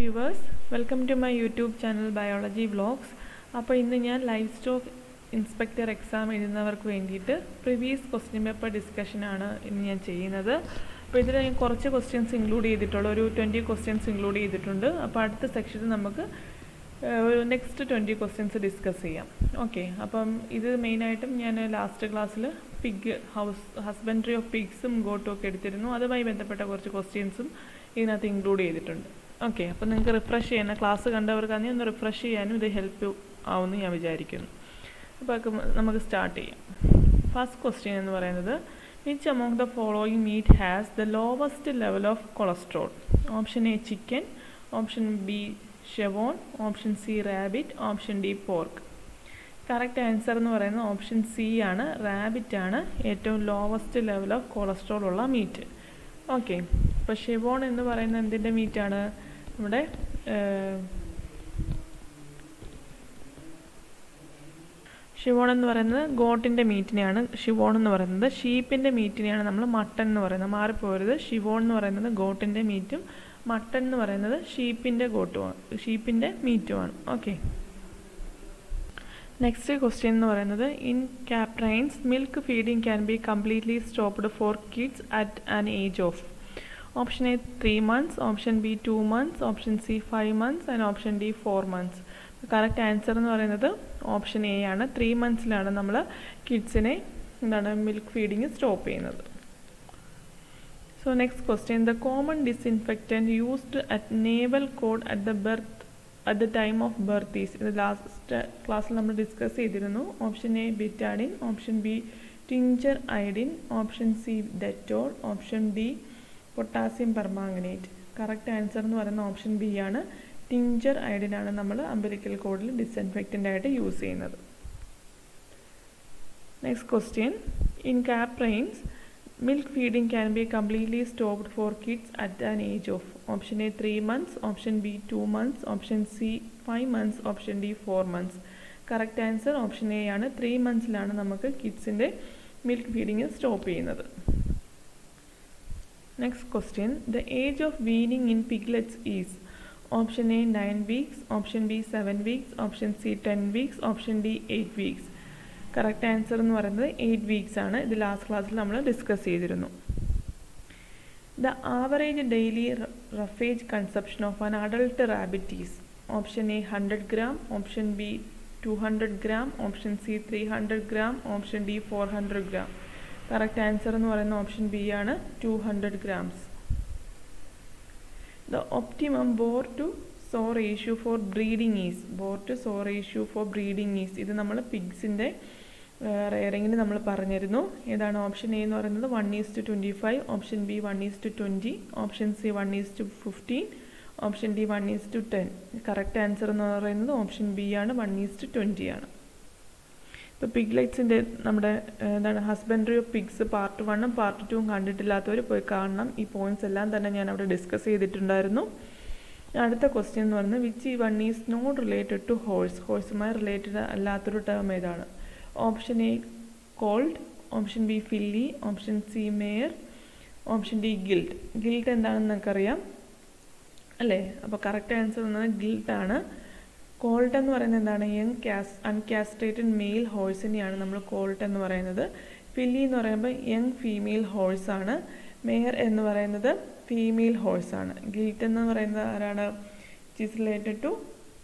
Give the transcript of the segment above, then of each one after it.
viewers welcome to my YouTube channel biology vlogs അപ്പോൾ ഇന്ന് ഞാൻ ലൈഫ് സ്റ്റോക്ക് ഇൻസ്പെക്ടർ എക്സാം എഴുതുന്നവർക്ക് വേണ്ടിയിട്ട് പ്രിവിയസ് ക്വസ്റ്റ്യൻ പേപ്പർ ഡിസ്കഷനാണ് ഇന്ന് ഞാൻ ചെയ്യുന്നത് അപ്പോൾ ഇതിൽ ഞാൻ കുറച്ച് ക്വസ്റ്റ്യൻസ് ഇൻക്ലൂഡ് ചെയ്തിട്ടുള്ള ഒരു ട്വൻറ്റി ക്വസ്റ്റ്യൻസ് ഇൻക്ലൂഡ് ചെയ്തിട്ടുണ്ട് അപ്പോൾ അടുത്ത സെക്ഷനിൽ നമുക്ക് ഒരു നെക്സ്റ്റ് ട്വൻറ്റി ക്വസ്റ്റ്യൻസ് ഡിസ്കസ് ചെയ്യാം ഓക്കെ അപ്പം ഇത് മെയിനായിട്ടും ഞാൻ ലാസ്റ്റ് ക്ലാസ്സിൽ പിഗ് ഹൗസ് ഹസ്ബൻഡറി ഓഫ് പിഗ്സും ഗോട്ടും ഒക്കെ എടുത്തിരുന്നു അതുമായി ബന്ധപ്പെട്ട കുറച്ച് ക്വസ്റ്റ്യൻസും ഇതിനകത്ത് ഇൻക്ലൂഡ് ചെയ്തിട്ടുണ്ട് ഓക്കെ അപ്പോൾ നിങ്ങൾക്ക് റിഫ്രഷ് ചെയ്യാൻ ക്ലാസ് കണ്ടവർക്കാണെങ്കിൽ ഒന്ന് റിഫ്രഷ് ചെയ്യാനും ഇത് ഹെൽപ്പ് ആവുമെന്ന് ഞാൻ വിചാരിക്കുന്നു അപ്പോൾ നമുക്ക് സ്റ്റാർട്ട് ചെയ്യാം ഫസ്റ്റ് ക്വസ്റ്റ്യൻ എന്ന് പറയുന്നത് which among the following meat has the lowest level of cholesterol option A chicken option B chevon option C rabbit option D pork correct answer എന്ന് പറയുന്നത് ഓപ്ഷൻ സി ആണ് റാബിറ്റ് ആണ് ഏറ്റവും lowest level of cholesterol ഉള്ള meat okay അപ്പോൾ chevon എന്ന് പറയുന്നത് എന്തിൻ്റെ മീറ്റാണ് നമ്മുടെ ഷിവോൺ എന്ന് പറയുന്നത് ഗോട്ടിൻ്റെ മീറ്റിനെയാണ് ഷിവോൺ എന്ന് പറയുന്നത് ഷീപ്പിൻ്റെ മീറ്റിനെയാണ് നമ്മൾ മട്ടൺ എന്ന് പറയുന്നത് മാറിപ്പോരുത് ഷിവോൺ എന്ന് പറയുന്നത് ഗോട്ടിൻ്റെ മീറ്റും മട്ടൺ എന്ന് പറയുന്നത് ഷീപ്പിൻ്റെ ഗോട്ടുമാണ് ഷീപ്പിൻ്റെ മീറ്റുമാണ് ഓക്കെ നെക്സ്റ്റ് ക്വസ്റ്റ്യൻ എന്ന് പറയുന്നത് in caprines milk feeding can be completely stopped for kids at an age of option A three months option B two months option C five months and option D four months correct answer എന്ന് പറയുന്നത് option A ആണ് three മന്ത്സിലാണ് നമ്മൾ കിഡ്സിനെ എന്താണ് milk feeding stop ചെയ്യുന്നത് so next question the common disinfectant used at navel code at the birth at the time of birth is ഇത് last ക്ലാസ്സിൽ നമ്മൾ ഡിസ്കസ് ചെയ്തിരുന്നു option A Betadine option B tincture iodine option C Dettol option D potassium permanganate correct answer എന്ന് പറയുന്ന option B ആണ് tincture ഐഡിനാണ് നമ്മൾ umbilical കോഡിൽ ഡിസ്ഇൻഫെക്റ്റൻ്റ് ആയിട്ട് യൂസ് ചെയ്യുന്നത് next question in caprines milk feeding can be completely stopped for kids at an age of option A three months option B two months option C five months option D four months correct answer option A ആണ് three മന്ത്സിലാണ് നമുക്ക് കിഡ്സിൻ്റെ milk feeding stop ചെയ്യുന്നത് next question the age of weaning in piglets is option A nine weeks option B seven weeks option C ten weeks option D eight weeks correct answer എന്ന് പറയുന്നത് eight weeks ആണ് ഇത് last ക്ലാസ്സിൽ നമ്മൾ discuss ചെയ്തിരുന്നു the average daily roughage consumption of an adult rabbit is option A hundred gram option B two hundred gram option C three hundred gram option D four hundred gram correct answer എന്ന് പറയുന്ന option B ആണ് two hundred grams the optimum boar to sow ratio for breeding is boar to sow ratio for breeding is ഇത് നമ്മൾ പിഗ്സിൻ്റെ റെയറിങ്ങിന് നമ്മൾ പറഞ്ഞിരുന്നു ഏതാണ് option A എന്ന് പറയുന്നത് one is to twenty five option B one is to twenty option C one is to fifteen option D one is to ten correct answer എന്ന് പറയുന്നത് option B ആണ് വൺ ഈസ് ടു ട്വൻറ്റി ആണ് ഇപ്പോൾ പിഗ്ലൈറ്റ്സിൻ്റെ നമ്മുടെ എന്താണ് husbandry of pigs part വണ്ണും part ടുവും കണ്ടിട്ടില്ലാത്തവർ പോയി കാണണം ഈ പോയിന്റ്സ് എല്ലാം തന്നെ ഞാൻ അവിടെ ഡിസ്കസ് ചെയ്തിട്ടുണ്ടായിരുന്നു അടുത്ത ക്വസ്റ്റ്യൻ എന്ന് പറയുന്നത് which one is not related to horse ഹോഴ്സുമായി റിലേറ്റഡ് അല്ലാത്തൊരു ടേം ഏതാണ് option A colt option B filly option C mare option D gilt gilt എന്താണെന്ന് നമുക്കറിയാം അല്ലേ അപ്പോൾ കറക്റ്റ് ആൻസർ എന്നത് ഗിൽട്ടാണ് കോൾട്ട് എന്ന് പറയുന്നത് എന്താണ് യങ് ക്യാസ് അൺകാസ്ട്രേറ്റഡ് മെയിൽ ഹോഴ്സിനെയാണ് നമ്മൾ കോൾട്ട് എന്ന് പറയുന്നത് ഫില്ലി എന്ന് പറയുമ്പോൾ യങ് ഫീമെയിൽ ഹോഴ്സാണ് മെയർ എന്ന് പറയുന്നത് ഫീമെയിൽ ഹോഴ്സാണ് ഗിൽറ്റ് എന്ന് പറയുന്നത് ആരാണ് ഇറ്റ് റിലേറ്റഡ് ടു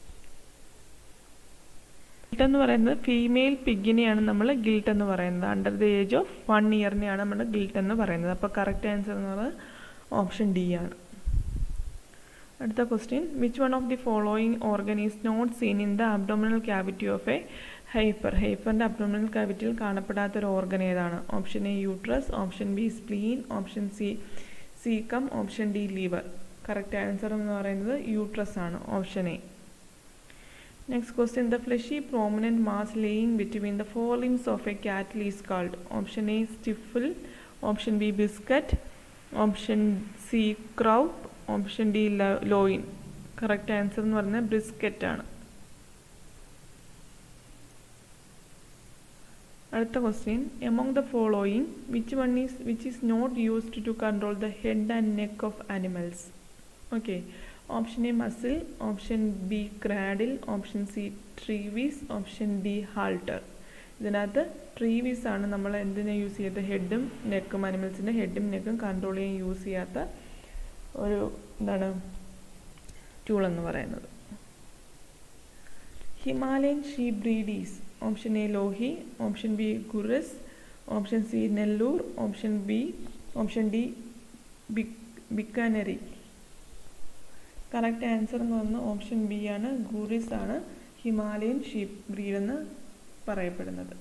ഗിൽട്ട് എന്ന് പറയുന്നത് ഫീമെയിൽ പിഗിനെയാണ് നമ്മൾ ഗിൽട്ട് എന്ന് പറയുന്നത് under the age of one ഇയറിനെയാണ് നമ്മൾ ഗിൽട്ട് എന്ന് പറയുന്നത് അപ്പോൾ കറക്റ്റ് ആൻസർ എന്ന് പറയുന്നത് ഓപ്ഷൻ ഡി ആണ് അടുത്ത question which one of the following organ is not seen in the abdominal cavity of a hyper ഹൈപ്പറിൻ്റെ അബ്ഡോമിനൽ ക്യാവിറ്റിയിൽ കാണപ്പെടാത്ത ഒരു ഓർഗൻ ഏതാണ് option A uterus option B spleen option C caecum option D liver correct answer എന്ന് പറയുന്നത് uterus ആണ് option A next question the fleshy prominent mass laying between the four limbs of a cattle is called option A stifle option B biscuit option C croup option D loin correct answer എന്ന് പറയുന്നത് brisket ആണ് അടുത്ത question among the following which one is which is not used to control the head and neck of animals okay option A muzzle option B cradle option C trevis option D halter ഇതിനകത്ത് trevis ആണ് നമ്മൾ എന്തിനാ use ചെയ്യാത്ത ഹെഡും നെക്കും അനിമൽസിൻ്റെ ഹെഡും നെക്കും control ചെയ്യാൻ use ചെയ്യാത്ത ഒരു എന്താണ് tool എന്ന് പറയുന്നത് Himalayan sheep breeds option A Lohi option B Gurez option C Nellore option B option D Bikaneri correct answer എന്ന് പറഞ്ഞാൽ ഓപ്ഷൻ ബി ആണ് ഗുറിസ് ആണ് ഹിമാലയൻ ഷീപ്പ് ബ്രീഡ് എന്ന് പറയപ്പെടുന്നത്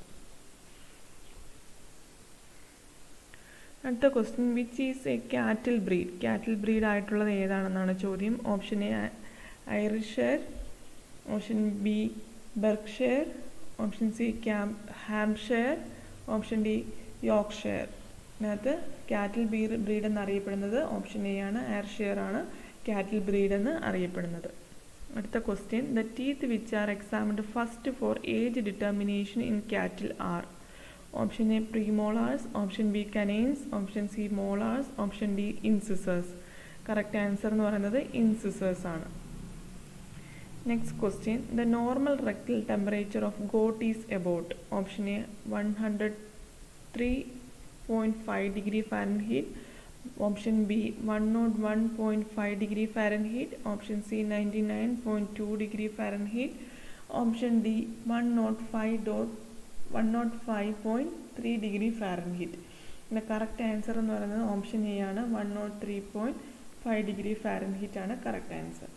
അടുത്ത question which is a cattle breed cattle breed ആയിട്ടുള്ളത് ഏതാണെന്നാണ് ചോദ്യം option A Ayrshire option B Berkshire option C cam Hampshire option D Yorkshire ഇതിനകത്ത് കാറ്റിൽ ബ്രീഡ് ബ്രീഡ് എന്നറിയപ്പെടുന്നത് ഓപ്ഷൻ എ ആണ് ആർഷെയർ ആണ് കാറ്റിൽ ബ്രീഡ് എന്ന് അറിയപ്പെടുന്നത് അടുത്ത question the teeth which are examined first for age determination in cattle are option A premolars option B canines option C molars option D incisors correct answer എന്ന് പറയുന്നത് incisors ആണ് next question the normal rectal temperature of goat is about option A one hundred three point five degree Fahrenheit option B one nought one point five degree Fahrenheit option C ninety nine point two degree Fahrenheit option D one nought five dot one nought five point three degree Fahrenheit ഇതിൻ്റെ correct answer എന്ന് പറയുന്നത് option A ആണ് one nought three point five degree Fahrenheit ആണ് correct answer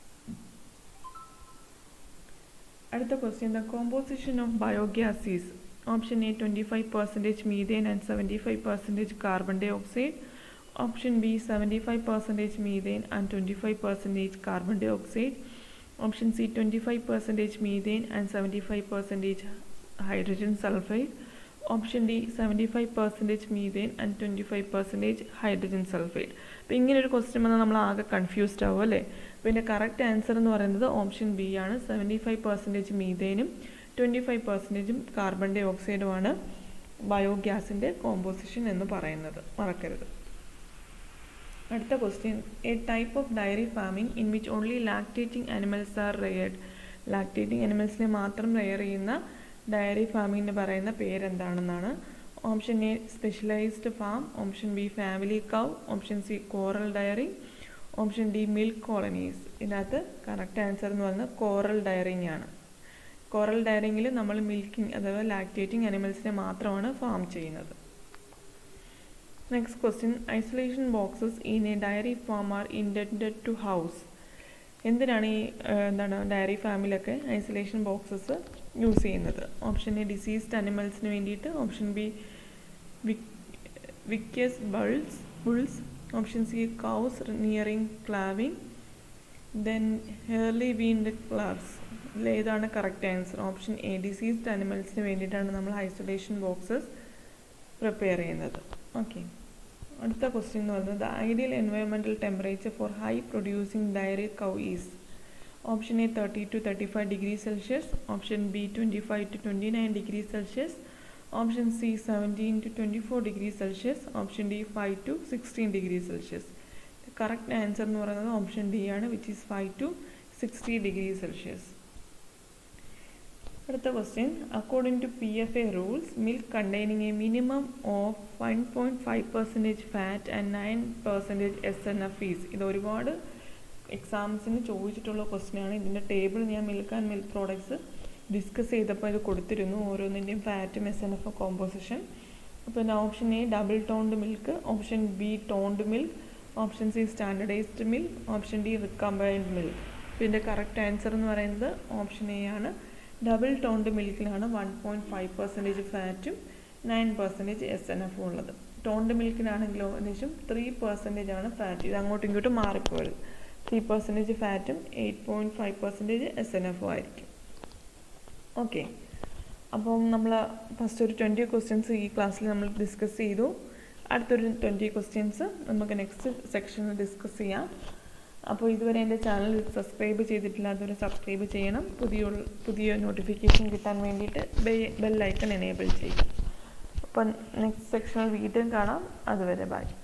അടുത്ത question the composition of biogas is option A twenty five percentage methane and seventy five percentage carbon dioxide option B seventy five percentage methane and twenty five percentage carbon dioxide option C twenty five percentage methane and seventy five percentage hydrogen sulphide option D seventy five percentage methane and twenty five percentage hydrogen sulphide അപ്പോൾ ഇങ്ങനെ ഒരു question വന്നാൽ നമ്മൾ ആകെ confused ആവും അല്ലേ അപ്പോൾ ഇതിൻ്റെ കറക്റ്റ് ആൻസർ എന്ന് പറയുന്നത് ഓപ്ഷൻ ബി ആണ് സെവൻറ്റി ഫൈവ് പെർസെൻറ്റേജ് മീതേനും ട്വൻറ്റി ഫൈവ് പെർസെൻറ്റേജും കാർബൺ ഡൈ ഓക്സൈഡുമാണ് ബയോഗ്യാസിൻ്റെ കോമ്പോസിഷൻ എന്ന് പറയുന്നത് മറക്കരുത് അടുത്ത question a type of dairy farming in which only lactating animals are reared lactating അനിമൽസിനെ മാത്രം റെയർ ചെയ്യുന്ന ഡയറി ഫാമിങ്ങിന് പറയുന്ന പേരെന്താണെന്നാണ് option A specialised farm option B family cow option C coral dairy option D milk colonies ഇതിനകത്ത് correct answer എന്ന് പറയുന്നത് coral dairying ആണ് കോറൽ ഡയറിങ്ങിൽ നമ്മൾ മിൽക്കിംഗ് അഥവാ ലാക്ടേറ്റിംഗ് അനിമൽസിനെ മാത്രമാണ് ഫാം ചെയ്യുന്നത് next question isolation boxes in a dairy farm are intended to house എന്തിനാണ് ഈ എന്താണ് ഡയറി ഫാമിലൊക്കെ ഐസൊലേഷൻ ബോക്സസ് യൂസ് ചെയ്യുന്നത് ഓപ്ഷൻ എ ഡിസീസ്ഡ് അനിമൽസിന് വേണ്ടിയിട്ട് option B vicious bulls bulls option C cows nearing calving then early weaned calves ഇതിലേതാണ് correct answer option A diseased അനിമൽസിന് വേണ്ടിയിട്ടാണ് നമ്മൾ ഐസൊലേഷൻ ബോക്സസ് പ്രിപ്പയർ ചെയ്യുന്നത് ഓക്കെ അടുത്ത ക്വസ്റ്റ്യൻ എന്ന് പറയുന്നത് the ideal environmental temperature for high producing dairy cow is option A thirty to thirty five degree Celsius option B twenty five to twenty nine degree Celsius option C seventeen to twenty four degree Celsius option D five to sixteen degree Celsius correct answer എന്ന് പറയുന്നത് option D ആണ് which is five to sixty degree Celsius അടുത്ത question according to P F A rules milk containing a minimum of one point five percentage fat and nine percentage S N F ഫീസ് ഇത് ഒരുപാട് എക്സാംസിന് ചോദിച്ചിട്ടുള്ള question ആണ് ഇതിൻ്റെ table ഞാൻ milk and milk products discuss ചെയ്തപ്പോൾ ഇത് കൊടുത്തിരുന്നു ഓരോന്നിൻ്റെയും ഫാറ്റും എസ് എൻ എഫ് കോമ്പോസിഷൻ അപ്പോൾ option A double toned milk option B toned milk option C standardised milk option D recombined milk ഇതിൻ്റെ കറക്റ്റ് ആൻസർ എന്ന് പറയുന്നത് ഓപ്ഷൻ എ ആണ് ഡബിൾ ടോൺഡ് മിൽക്കിലാണ് വൺ പോയിൻറ്റ് ഫൈവ് പെർസെൻറ്റേജ് ഫാറ്റും nine percentage S N എഫും ഉള്ളത് toned മിൽക്കിനാണെങ്കിലോ ഏകദേശം three percentage ആണ് ഫാറ്റ് ഇത് അങ്ങോട്ടും ഇങ്ങോട്ടും മാറിപ്പോയത് ത്രീ പെർസെൻറ്റേജ് ഫാറ്റും eight point five percentage S N എഫും ആയിരിക്കും ഓക്കെ അപ്പം നമ്മൾ ഫസ്റ്റ് ഒരു ട്വൻറ്റി ക്വസ്റ്റ്യൻസ് ഈ ക്ലാസ്സിൽ നമ്മൾ ഡിസ്കസ് ചെയ്തു അടുത്തൊരു ട്വൻറ്റി ക്വസ്റ്റ്യൻസ് നമുക്ക് നെക്സ്റ്റ് സെക്ഷനിൽ ഡിസ്കസ് ചെയ്യാം അപ്പോൾ ഇതുവരെ എൻ്റെ ചാനൽ സബ്സ്ക്രൈബ് ചെയ്തിട്ടില്ലാത്തവർ സബ്സ്ക്രൈബ് ചെയ്യണം പുതിയ പുതിയ നോട്ടിഫിക്കേഷൻ കിട്ടാൻ വേണ്ടിയിട്ട് ബെൽ ഐക്കൺ എനേബിൾ ചെയ്യും അപ്പം നെക്സ്റ്റ് സെക്ഷനിൽ വീണ്ടും കാണാം അതുവരെ ബൈ